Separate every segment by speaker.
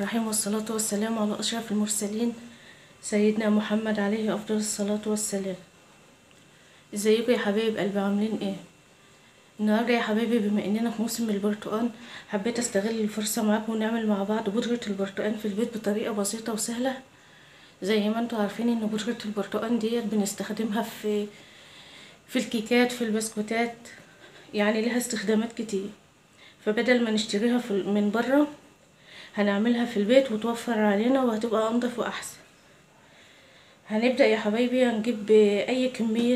Speaker 1: الرحيم والصلاة والسلام على أشرف المرسلين سيدنا محمد عليه أفضل الصلاة والسلام ازيكم يا حبايب قلبي عاملين ايه النهارده يا حبايبي بما اننا في موسم البرتقال حبيت استغل الفرصة معاكم ونعمل مع بعض بودرة البرتقال في البيت بطريقة بسيطة وسهلة زي ما انتوا عارفين ان بودرة البرتقال ديت بنستخدمها في في الكيكات في البسكوتات يعني لها استخدامات كتير فبدل ما نشتريها في من بره هنعملها في البيت وتوفر علينا وهتبقى انضف واحسن هنبدأ يا حبايبي هنجيب اي كمية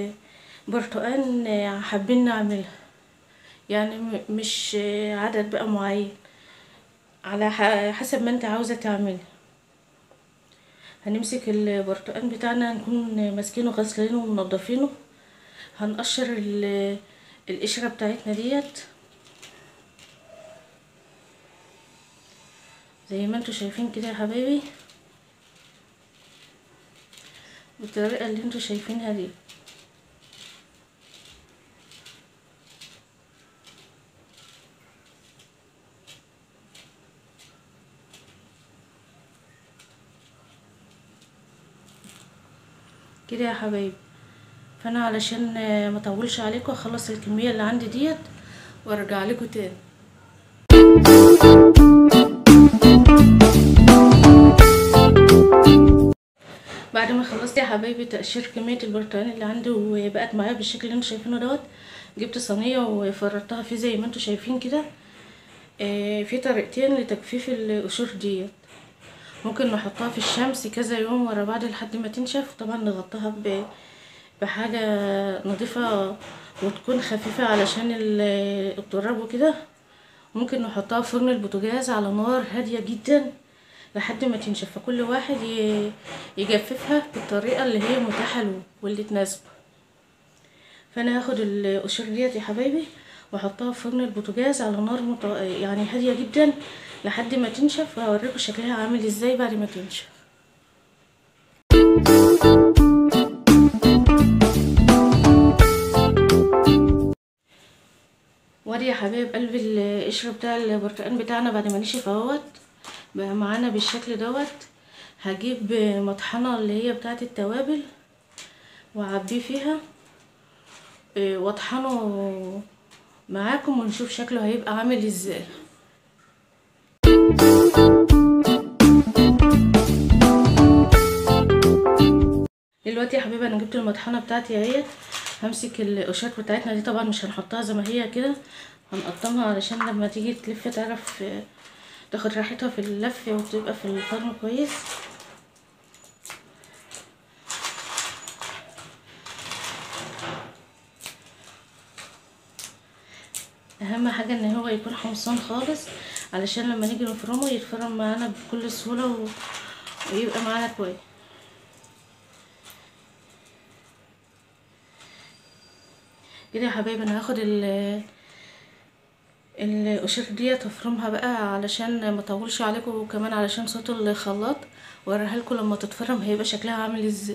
Speaker 1: برتقان حابين نعملها يعني مش عدد بقى معين على حسب ما انت عاوزة تعملها هنمسك البرتقان بتاعنا نكون ماسكينه غسلينه ومنضفينه هنقشر القشرة بتاعتنا ديت زي ما انتوا شايفين كده يا حبايبي بالطريقة اللي انتوا شايفينها دي كده يا حبايبي فانا علشان ما اطولش عليكم اخلص الكميه اللي عندي ديت وارجع لكم تاني بعد ما خلصت يا حبايبي تقشير كميه البرتقال اللي عندي وبقت معايا بالشكل اللي انتوا شايفينه دوت جبت صينيه وفرطتها فيه زي ما انتوا شايفين كده آه في طريقتين لتجفيف القشور ديت ممكن نحطها في الشمس كذا يوم ورا بعض لحد ما تنشف طبعا نغطيها ب بحاجة نظيفة وتكون خفيفة علشان التراب وكده ممكن نحطها في فرن البوتاجاز على نار هادية جدا لحد ما تنشف فكل واحد يجففها بالطريقة اللي هي متاحة له واللي تناسبه فانا هاخد القشور ديت يا حبايبي واحطها في فرن البوتاجاز على نار مط... يعني هادية جدا لحد ما تنشف وهوريكم شكلها عامل ازاي بعد ما تنشف وادي يا حبايب قلبي القشر بتاع البرتقال بتاعنا بعد ما نشف اهوت بقى معانا بالشكل دوت هجيب مطحنة اللي هي بتاعت التوابل واعبيه فيها واطحنه معاكم ونشوف شكله هيبقى عامل ازاي دلوقتي يا حبيبي انا جبت المطحنه بتاعتي اهي همسك القشات بتاعتنا دي طبعا مش هنحطها زي ما هي كده هنقطمها علشان لما تيجي تلف تعرف تاخد راحتها في اللف وتبقى في الفرن كويس اهم حاجه ان هو يكون حمصان خالص علشان لما نيجي نفرمه يتفرم معانا بكل سهوله و... ويبقى معانا كويس كده يا حبايبي انا هاخد ال القشور ديت افرمها بقى علشان ما اطولش عليكم وكمان علشان صوت الخلاط واوريها لكم لما تتفرم هيبقى شكلها عامل ازاي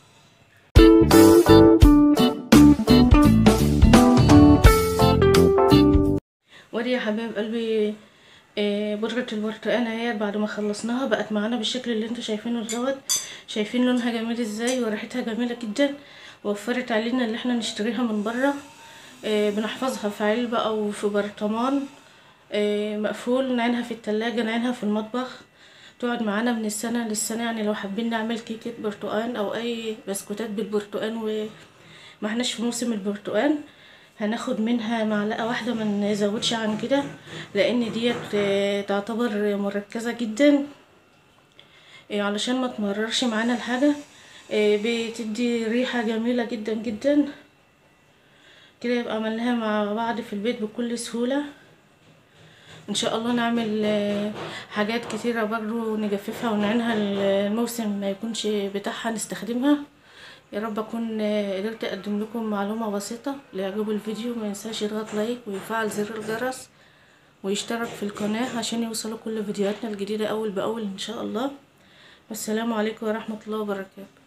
Speaker 1: ودي يا حبايب قلبي آه بودرة البرتقال اهي بعد ما خلصناها بقت معانا بالشكل اللي انتوا شايفينه دوت شايفين لونها جميل ازاي وريحتها جميلة جدا وفرت علينا اللي احنا نشتريها من بره آه بنحفظها في علبة او في برطمان آه مقفول نعينها في التلاجة نعينها في المطبخ تقعد معانا من السنة للسنة يعني لو حابين نعمل كيكة برتقال او اي بسكوتات بالبرتقال وما احناش في موسم البرتقال هناخد منها معلقة واحدة ما نزودش عن كده لان ديت تعتبر مركزة جدا علشان ما تمررش معانا الحاجة بتدي ريحة جميلة جدا جدا كده يبقى عملناها مع بعض في البيت بكل سهولة ان شاء الله نعمل حاجات كتيرة برضو نجففها ونعينها الموسم ما يكونش بتاعها نستخدمها يا رب اكون قدرت اقدم لكم معلومه بسيطه اللي يعجبه الفيديو ما ينساش يضغط لايك ويفعل زر الجرس ويشترك في القناه عشان يوصلوا كل فيديوهاتنا الجديده اول باول ان شاء الله والسلام عليكم ورحمه الله وبركاته